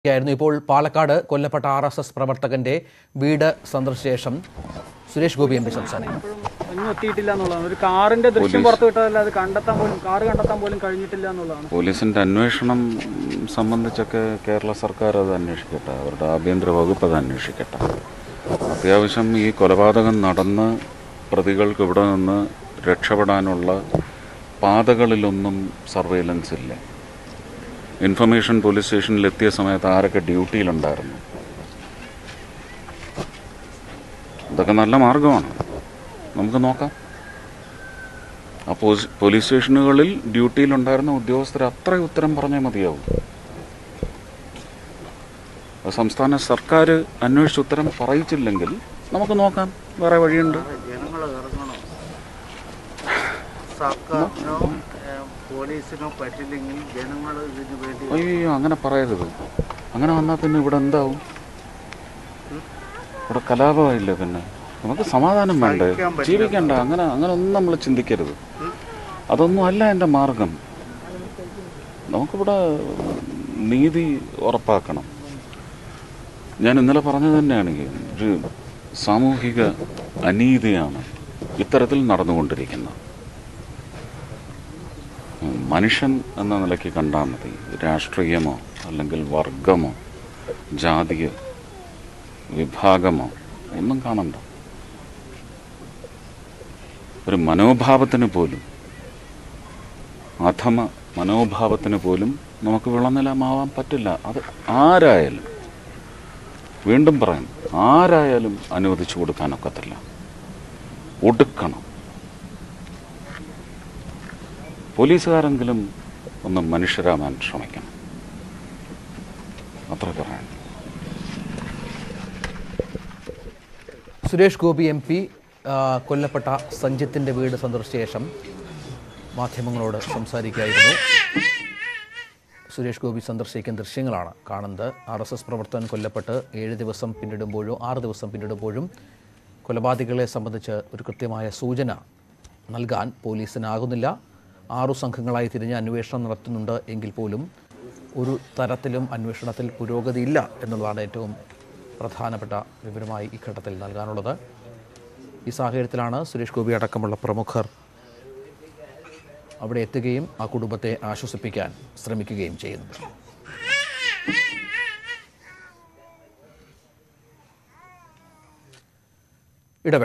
ായിരുന്നു ഇപ്പോൾ പാലക്കാട് കൊല്ലപ്പെട്ട R S S പ്രവർത്തകന്റെ വീട് സന്ദർശിച്ച ശേഷം സുരേഷ് ഗോപി എം പി സംസാരിക്കും ഒന്നും എത്തിയിട്ടില്ല എന്നുള്ളതാണ് ഒരു കാറിന്റെ ദൃശ്യം പുറത്തു വിട്ടതല്ല അത് കണ്ടെത്താൻ പോലും കാർ കണ്ടെത്താൻ പോലും കഴിഞ്ഞിട്ടില്ല എന്നുള്ളതാണ് പോലീസിന്റെ അന്വേഷണം സംബന്ധിച്ചൊക്കെ കേരള സർക്കാർ അത് അന്വേഷിക്കട്ടെ അവരുടെ ആഭ്യന്തര വകുപ്പ് അത് അന്വേഷിക്കട്ടെ അത്യാവശ്യം ഈ കൊലപാതകം നടന്ന് പ്രതികൾക്ക് ഇവിടെ നിന്ന് രക്ഷപ്പെടാനുള്ള പാതകളിലൊന്നും സർവൈലൻസ് ഇല്ല ഇൻഫർമേഷൻ പോലീസ് സ്റ്റേഷനിൽ എത്തിയ സമയത്ത് ആരൊക്കെ ഡ്യൂട്ടിയിലുണ്ടായിരുന്നു ഇതൊക്കെ നല്ല മാർഗമാണ് നമുക്ക് നോക്കാം ആ പോസ് പോലീസ് സ്റ്റേഷനുകളിൽ ഡ്യൂട്ടിയിലുണ്ടായിരുന്ന ഉദ്യോഗസ്ഥർ അത്ര ഉത്തരം പറഞ്ഞാൽ മതിയാവും അത് സംസ്ഥാന സർക്കാർ അന്വേഷിച്ച് ഉത്തരം പറയിച്ചില്ലെങ്കിൽ നമുക്ക് നോക്കാം വേറെ വഴിയുണ്ട് ജനങ്ങൾ ഇറങ്ങണം സർക്കാരിനോ ഏഹ്, പോലീസിനോ പറ്റില്ലെങ്കിൽ ജനങ്ങൾ ഇതിനു വേണ്ടി അയ്യോ അങ്ങനെ പറയരുത് അങ്ങനെ വന്നാൽ പിന്നെ ഇവിടെ എന്താവും ഇവിടെ കലാപമായില്ലേ പിന്നെ നമുക്ക് സമാധാനം വേണ്ടേ സഹിക്കാൻ പറ്റില്ല. ജീവിക്കണ്ട അങ്ങനെ അങ്ങനെ ഒന്നും നമ്മൾ ചിന്തിക്കരുത് അതൊന്നും അല്ല എൻ്റെ മാർഗം നമുക്കിവിടെ നീതി ഉറപ്പാക്കണം ഞാൻ ഇന്നലെ പറഞ്ഞത് തന്നെയാണ് ഈ ഒരു സാമൂഹിക അനീതിയാണ് ഇത്തരത്തിൽ നടന്നുകൊണ്ടിരിക്കുന്നത് മനുഷ്യൻ എന്ന നിലയ്ക്ക് കണ്ടാൽ മതി രാഷ്ട്രീയമോ അല്ലെങ്കിൽ വർഗമോ ജാതിയോ വിഭാഗമോ ഒന്നും കാണണ്ട ഒരു മനോഭാവത്തിന് പോലും അധമ മനോഭാവത്തിന് പോലും നമുക്ക് വിളനിലമാവാൻ പറ്റില്ല അത് ആരായാലും വീണ്ടും പറയാം ആരായാലും അനുവദിച്ചു കൊടുക്കാനൊക്കത്തില്ല ഒടുക്കണം പോലീസുകാരെങ്കിലും ഒന്ന് മനുഷ്യരാകാൻ ശ്രമിക്കണം അത്ര പറയാൻ സുരേഷ് ഗോപി എം പി ആ, കൊല്ലപ്പെട്ട സഞ്ജിത്തിന്റെ വീട് സന്ദർശിച്ച ശേഷം മാധ്യമങ്ങളോട് സംസാരിക്കുകയായിരുന്നു സുരേഷ് ഗോപി സന്ദർശിക്കുന്ന ദൃശ്യങ്ങളാണ് കാണുന്നത് ആർ എസ് എസ് പ്രവർത്തകൻ കൊല്ലപ്പെട്ട് ഏഴ് ദിവസം പിന്നിടുമ്പോഴും ആറ് ദിവസം പിന്നിടുമ്പോഴും കൊലപാതകളെ സംബന്ധിച്ച് ഒരു കൃത്യമായ സൂചന നൽകാൻ പോലീസിനാകുന്നില്ല ആറു സംഘങ്ങളായി തിരിഞ്ഞ് അന്വേഷണം നടത്തുന്നുണ്ട് എങ്കിൽ പോലും ഒരു തരത്തിലും അന്വേഷണത്തിൽ പുരോഗതിയില്ല എന്നുള്ളതാണ് ഏറ്റവും പ്രധാനപ്പെട്ട വിവരമായി ഈ ഘട്ടത്തിൽ നൽകാനുള്ളത് ഈ സാഹചര്യത്തിലാണ് സുരേഷ് ഗോപി അടക്കമുള്ള പ്രമുഖർ അവിടെ എത്തുകയും ആ കുടുംബത്തെ ആശ്വസിപ്പിക്കാൻ ശ്രമിക്കുകയും ചെയ്യുന്നത്